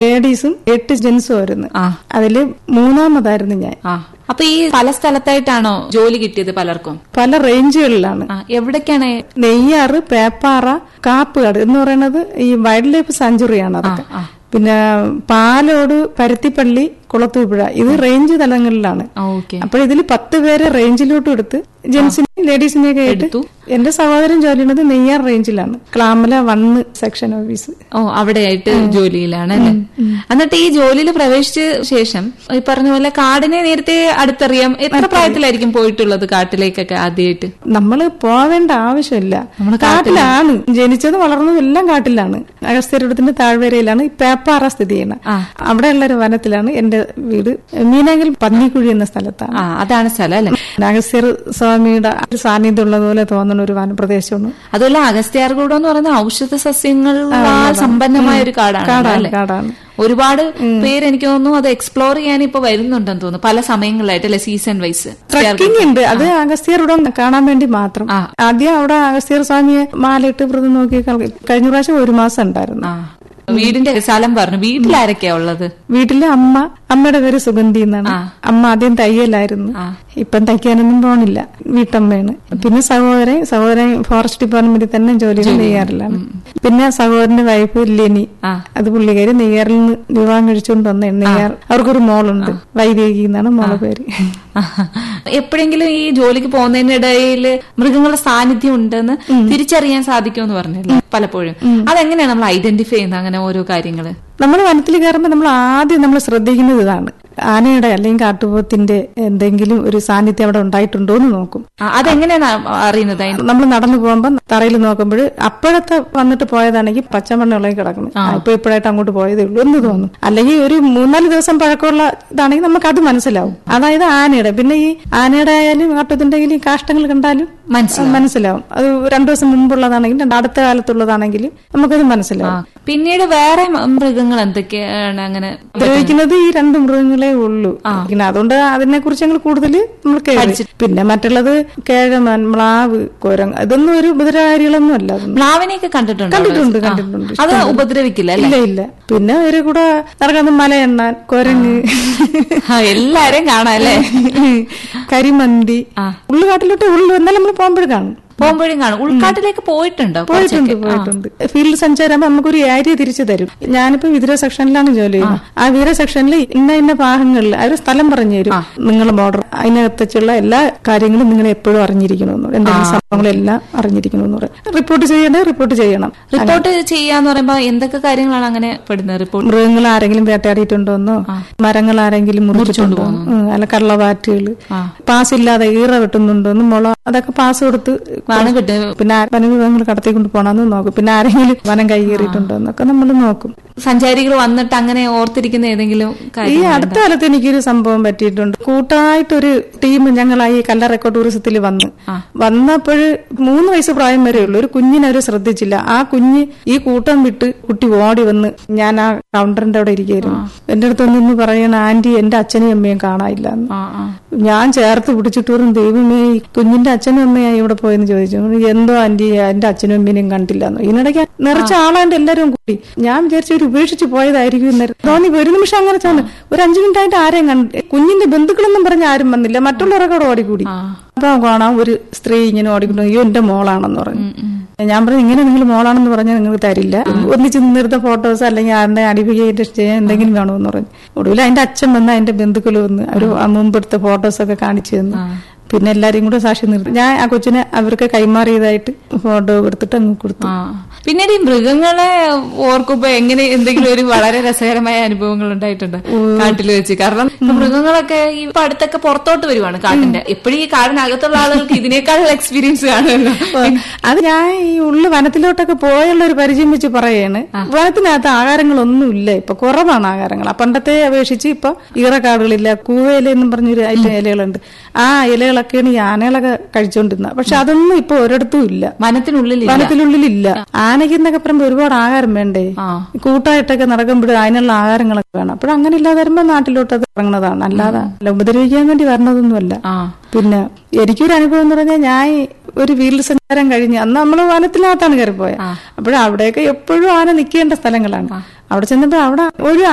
ലേഡീസും എട്ട് ജെന്റ്സും ആയിരുന്നു ആ. അതില് മൂന്നാമതായിരുന്നു ഞാൻ ആ അപ്പൊ ഈ പല സ്ഥലത്തായിട്ടാണോ ജോലി കിട്ടിയത് പലർക്കും പല റേഞ്ചുകളിലാണ് ആ എവിടേക്കാണ് നെയ്യാറ് പേപ്പാറ കാപ്പുകാട് എന്ന് പറയുന്നത് ഈ വൈൽഡ് ലൈഫ് സാഞ്ചുറിയാണ് അതൊക്കെ ആ. പിന്നെ പാലോട് പരുത്തിപ്പള്ളി കുളത്തൂപ്പുഴ ഇത് റേഞ്ച് തലങ്ങളിലാണ് ഓക്കെ അപ്പോൾ ഇതിൽ പത്ത് പേരെ റേഞ്ചിലോട്ടും എടുത്ത് ജെന്റ്സിനെയും ലേഡീസിനെയൊക്കെ ആയിട്ട് എടുത്തു. എന്റെ സഹോദരൻ ജോലി ചെയ്യുന്നത് നെയ്യാർ റേഞ്ചിലാണ് ക്ലാമല വണ്ണ് സെക്ഷൻ ഓഫീസ് ഓ അവിടെയായിട്ട് ജോലിയിലാണ് അല്ലെ എന്നിട്ട് ഈ ജോലിയിൽ പ്രവേശിച്ച ശേഷം ഈ പറഞ്ഞ പോലെ കാടിനെ നേരത്തെ അടുത്തറിയാം എത്ര പ്രായത്തിലായിരിക്കും പോയിട്ടുള്ളത് കാട്ടിലേക്കൊക്കെ ആദ്യമായിട്ട് നമ്മള് പോവേണ്ട ആവശ്യമില്ല നമ്മള് കാട്ടിലാണ് ജനിച്ചതും വളർന്നതും എല്ലാം കാട്ടിലാണ് അഗസ്ത്യരുടെ താഴ്വരയിലാണ് ഈ പേപ്പാറ സ്ഥിതി ചെയ്യുന്നത് ആ. അവിടെയുള്ള ഒരു വനത്തിലാണ് എന്റെ വീട് മീനങ്കിൽ പന്നിക്കുഴി എന്ന സ്ഥലത്താണ് ആ അതാണ് സ്ഥലം അല്ലെ അഗസ്ത്യർ സ്വാമിയുടെ ഒരു സാന്നിധ്യം ഉള്ളതുപോലെ തോന്നുന്ന ഒരു വനപ്രദേശമാണ് അതുപോലെ അഗസ്ത്യാർകൂടം എന്ന് പറയുന്ന ഔഷധ സസ്യങ്ങളാൽ സമ്പന്നമായ ഒരു കാടാണ് കാടാണ് അല്ലേ കാടാണ് ഒരുപാട് പേര് എനിക്ക് തോന്നുന്നു അത് എക്സ്പ്ലോർ ചെയ്യാൻ ഇപ്പൊ വരുന്നുണ്ടെന്ന് തോന്നുന്നു പല സമയങ്ങളിലായിട്ട് അല്ലെ സീസൺ വൈസ് ട്രക്കിംഗ് ഉണ്ട് അത് അഗസ്ത്യരുടെ കാണാൻ വേണ്ടി മാത്രം ആ. ആദ്യം അവിടെ അഗസ്ത്യർ സ്വാമിയെ മാലയിട്ട് വ്രതം നോക്കി കള- കഴിഞ്ഞ പ്രാവശ്യം ഒരു മാസം ഉണ്ടായിരുന്നു ആ വീടിന്റെ സ്ഥലം പറഞ്ഞു വീട്ടിലാരൊക്കെയാ ഉള്ളത് വീട്ടില് അമ്മ അമ്മയുടെ പേര് സുഗന്ധി എന്നാണ് ആ. അമ്മ ആദ്യം തയ്യലായിരുന്നു ആ. ഇപ്പം തയ്ക്കാനൊന്നും പോണില്ല വീട്ടമ്മയാണ് പിന്നെ സഹോദരൻ സഹോദരൻ ഫോറസ്റ്റ് ഡിപ്പാർട്ട്മെന്റിൽ തന്നെ ജോലി നെയ്യാറിലാണ് പിന്നെ സഹോദരന്റെ വൈഫ് ലെനി ആ. അത് പുള്ളിക്കാരി നെയ്യാറിൽ നിന്ന് വിവാഹം കഴിച്ചുകൊണ്ട് വന്ന നെയ്യാർ അവർക്കൊരു മോളുണ്ട് വൈദേഹി എന്നാണ് മോളെ പേര് എപ്പോഴെങ്കിലും ഈ ജോലിക്ക് പോകുന്നതിനിടയിൽ മൃഗങ്ങളുടെ സാന്നിധ്യം ഉണ്ടെന്ന് തിരിച്ചറിയാൻ സാധിക്കുമെന്ന് പറഞ്ഞല്ലോ പലപ്പോഴും അതെങ്ങനെയാണ് നമ്മൾ ഐഡന്റിഫൈ ചെയ്യുന്നത് അങ്ങനെ ഓരോ കാര്യങ്ങള് നമ്മൾ വനത്തിൽ കയറുമ്പോൾ നമ്മൾ ആദ്യം നമ്മൾ ശ്രദ്ധിക്കുന്നത് ഇതാണ് ആനയുടെ അല്ലെങ്കിൽ കാട്ടുപോത്തിന്റെ എന്തെങ്കിലും ഒരു സാന്നിധ്യം അവിടെ ഉണ്ടായിട്ടുണ്ടോ എന്ന് നോക്കും ആ, അതെങ്ങനെയാണ് അറിയുന്നത് അതിന് നമ്മൾ നടന്നു പോകുമ്പോൾ തറയിൽ നോക്കുമ്പോൾ അപ്പോഴത്തെ വന്നിട്ട് പോയതാണെങ്കിൽ പച്ചമണ്ണ ഇളകി കിടക്കണം ഇപ്പൊ ഇപ്പോഴായിട്ട് അങ്ങോട്ട് പോയതേ ഉള്ളൂ എന്ന് തോന്നും അല്ലെങ്കിൽ ഒരു മൂന്നാല് ദിവസം പഴക്കമുള്ള ഇതാണെങ്കിൽ നമുക്ക് അത് മനസ്സിലാവും അതായത് ആനയുടെ പിന്നെ ഈ ആനയുടെ ആയാലും കാട്ടത്തിന്റെ ഈ കാഷ്ടങ്ങൾ കണ്ടാലും മനസ്സിലാവും. മനസ്സിലാവും അത് രണ്ടു ദിവസം മുമ്പുള്ളതാണെങ്കിലും അടുത്ത കാലത്തുള്ളതാണെങ്കിലും നമുക്കത് മനസ്സിലാവും ആ. പിന്നീട് വേറെ മ- മൃഗങ്ങൾ എന്തൊക്കെയാണ് അങ്ങനെ ഉപയോഗിക്കുന്നത് ഈ രണ്ട് മൃഗങ്ങളെ ഉള്ളൂ പിന്നെ അതുകൊണ്ട് അതിനെ കുറിച്ച് ഞങ്ങൾ കൂടുതൽ നമ്മൾ കേറി പിന്നെ മറ്റുള്ളത് കേഴമൻ മ്ലാവ് കുരങ്ങ് ഇതൊന്നും ഒരു ഉപദ്രവകാരികളൊന്നും അല്ല അതൊന്നും മ്ലാവിനെയൊക്കെ കണ്ടിട്ടുണ്ടോ അവിടെ? കണ്ടിട്ടുണ്ട് ആ. കണ്ടിട്ടുണ്ട് അത് ഉപദ്രവിക്കില്ല അല്ലെ ഇല്ല ഇല്ല പിന്നെ ഒരു കൂടെ നടക്കുന്ന മലയെണ്ണാൻ കുരങ്ങ് ആ, എല്ലാരെയും കാണാം അല്ലേ കരിമന്തി ഉള്ളുകാട്ടിലോട്ട് ഉള്ളു എന്നാലും നമ്മൾ പോകുമ്പോഴും കാണും പോകുമ്പോഴും കാണും ഉൾക്കാട്ടിലേക്ക് പോയിട്ടുണ്ടോ പോയിട്ടുണ്ട് കുറച്ചൊക്കെ? പോയിട്ടുണ്ട് ഫീൽഡ് സഞ്ചാരമാകുമ്പോൾ നമുക്കൊരു ഏരിയ തിരിച്ചു തരും ഞാനിപ്പോ വിതുര സെക്ഷനിലാണ് ജോലി ചെയ്യുന്നത് ആ വിതുര സെക്ഷനിൽ ഇന്ന ഇന്ന ഭാഗങ്ങളിൽ ആ ഒരു സ്ഥലം പറഞ്ഞു തരും നിങ്ങളുടെ ബോർഡർ അതിനകത്തുള്ള എല്ലാ കാര്യങ്ങളും നിങ്ങൾ എപ്പോഴും അറിഞ്ഞിരിക്കണമെന്ന് പറയും. എന്തെങ്കിലും സംഭവങ്ങളെല്ലാം അറിഞ്ഞിരിക്കണമെന്ന് പറയും റിപ്പോർട്ട് ചെയ്യേണ്ടത് റിപ്പോർട്ട് ചെയ്യണം റിപ്പോർട്ട് ചെയ്യാന്ന് പറയുമ്പോ എന്തൊക്കെ കാര്യങ്ങളാണ് അങ്ങനെ പെടുന്നത് റിപ്പോർട്ട് മൃഗങ്ങൾ ആരെങ്കിലും വേട്ടയാടിയിട്ടുണ്ടോന്നോ മരങ്ങൾ ആരെങ്കിലും മുറിച്ചിട്ടുണ്ടോ ഉം, അല്ല കള്ളവാറ്റുകൾ പാസ് ഇല്ലാതെ ഈറ വെട്ടുന്നുണ്ടോന്ന് മുള അതൊക്കെ പാസ് കൊടുത്ത് ആണ് കിട്ടുന്നത് പിന്നെ ആ വനവിഭവങ്ങൾ കടത്തിക്കൊണ്ട് പോകണമെന്ന് നോക്കും പിന്നെ ആരെങ്കിലും വനം കൈകേറിയിട്ടുണ്ടോ എന്നൊക്കെ നമ്മൾ നോക്കും സഞ്ചാരികൾ വന്നിട്ട് അങ്ങനെ ഓർത്തിരിക്കുന്ന ഏതെങ്കിലും ഈ കാര്യം അടുത്ത കാലത്ത് എനിക്കൊരു സംഭവം പറ്റിയിട്ടുണ്ട് കൂട്ടായിട്ടൊരു ടീം ഞങ്ങളായി കല്ലറ എക്കോ ടൂറിസത്തിൽ വന്ന് വന്നപ്പോൾ മൂന്ന് വയസ്സ് പ്രായം വരെ ഉള്ളൂ ഒരു കുഞ്ഞിനെ അവര് ശ്രദ്ധിച്ചില്ല ആ കുഞ്ഞ് ഈ കൂട്ടം വിട്ട് കുട്ടി ഓടി വന്ന് ഞാൻ ആ കൗണ്ടറിന്റെ അവിടെ ഇരിക്കുകയായിരുന്നു എന്റെ അടുത്ത് നിന്ന് പറയണ ആന്റി എന്റെ അച്ഛനെയും അമ്മയും കാണാനില്ല എന്ന് ആ ആ ഞാൻ ചേർത്ത് പിടിച്ചിട്ട് പറഞ്ഞു ദൈവമേ ഈ കുഞ്ഞിന്റെ അച്ഛനും അമ്മയായി ഇവിടെ പോയെന്ന് ചോദിച്ചു "ഉം, എന്തോ ആന്റി എന്റെ അച്ഛനും അമ്മേനെയും കണ്ടില്ലെന്ന് ഇതിനിടയ്ക്ക് നിറച്ച ആളാണ്ട് എല്ലാരും കൂടി ഞാൻ വിചാരിച്ചു ഒരു ഉപേക്ഷിച്ച് പോയതായിരിക്കും എന്നേരം തോന്നി ഒരു നിമിഷം അങ്ങനെ തോന്നി ഒരു അഞ്ചു മിനിറ്റ് ആയിട്ട് ആരെയും കണ്ട് കുഞ്ഞിന്റെ ബന്ധുക്കളൊന്നും പറഞ്ഞ് ആരും വന്നില്ല മറ്റുള്ളവരൊക്കെ അവിടെ ഓടിക്കൂടി അപ്പൊ കാണാം ഒരു സ്ത്രീ ഇങ്ങനെ ഓടിക്കൊണ്ട് അയ്യോ എന്റെ മോളാണെന്ന് പറഞ്ഞു ഞാൻ പറഞ്ഞു ഇങ്ങനെ നിങ്ങൾ മോളാണെന്ന് പറഞ്ഞാൽ നിങ്ങൾക്ക് തരില്ല ഒന്നിച്ച് നിന്നെടുത്ത ഫോട്ടോസ് അല്ലെങ്കിൽ ആരുടെ അടിപികയായിട്ട് ചെയ്യാൻ എന്തെങ്കിലും വേണമെന്ന് പറഞ്ഞു ഒടുവിൽ അതിന്റെ അച്ഛൻ വന്ന് അതിന്റെ ബന്ധുക്കൾ വന്ന് അവർ മുമ്പെടുത്ത ഫോട്ടോസ് ഒക്കെ കാണിച്ചു തന്നു പിന്നെ എല്ലാരെയും കൂടെ സാക്ഷി നിർത്തി ഞാൻ ആ കൊച്ചിനെ അവർക്ക് കൈമാറിയതായിട്ട് ഫോട്ടോ കൊടുത്തിട്ട് അങ്ങ് കൊടുത്തു ആ പിന്നീട് ഈ മൃഗങ്ങളെ ഓർക്കുമ്പോ എങ്ങനെ എന്തെങ്കിലും ഒരു വളരെ രസകരമായ അനുഭവങ്ങൾ ഉണ്ടായിട്ടുണ്ട് കാട്ടിൽ വെച്ച് കാരണം ഇപ്പൊ മൃഗങ്ങളൊക്കെ ഈ ഇപ്പൊ അടുത്തൊക്കെ പുറത്തോട്ട് വരുവാണ് കാട്ടിന്റെ എപ്പോഴും ഈ കാടിനകത്തുള്ള ആളുകൾക്ക് ഇതിനേക്കാളുള്ള എക്സ്പീരിയൻസ് കാണുമല്ലോ അത് ഞാൻ ഈ ഉള്ളു വനത്തിലോട്ടൊക്കെ പോയുള്ള ഒരു പരിചയം വെച്ച് പറയാണ് വനത്തിനകത്ത് ആഹാരങ്ങളൊന്നും ഇല്ല ഇപ്പൊ കുറവാണ് ആഹാരങ്ങൾ ആ പണ്ടത്തെ അപേക്ഷിച്ച് ഇപ്പൊ ഈറക്കാടുകളില്ല കൂവയില എന്നും പറഞ്ഞൊരു ഐറ്റം ഇലകളുണ്ട് ആ ഇലകളൊക്കെയാണ് ഈ ആനകളൊക്കെ കഴിച്ചോണ്ടിരുന്നത് പക്ഷെ അതൊന്നും ഇപ്പൊ ഒരിടത്തും ഇല്ല വനത്തിനുള്ളിൽ വനത്തിനുള്ളിലില്ല ആനയ്ക്ക് എന്നൊക്കെ പറയുമ്പോ ഒരുപാട് ആഹാരം വേണ്ടേ ആ കൂട്ടായിട്ടൊക്കെ നടക്കുമ്പോഴും അതിനുള്ള ആഹാരങ്ങളൊക്കെ വേണം അപ്പോൾ അങ്ങനെ ഇല്ലാതെ വരുമ്പോ നാട്ടിലോട്ട് അത് ഇറങ്ങുന്നതാണ് അല്ലാതെ അല്ല, ഉപദ്രവിക്കാൻ വേണ്ടി വരണതൊന്നുമല്ല ആ പിന്നെ എനിക്കൊരു അനുഭവം എന്ന് പറഞ്ഞാൽ ഞാൻ ഒരു വീട്ടിൽ സഞ്ചാരം കഴിഞ്ഞ് അന്ന് നമ്മൾ വനത്തിനകത്താണ് കയറിപ്പോയത് അപ്പോൾ അവിടെയൊക്കെ എപ്പോഴും ആന നിൽക്കേണ്ട സ്ഥലങ്ങളാണ് അവിടെ ചെന്നപ്പോ അവിടെ ഒരു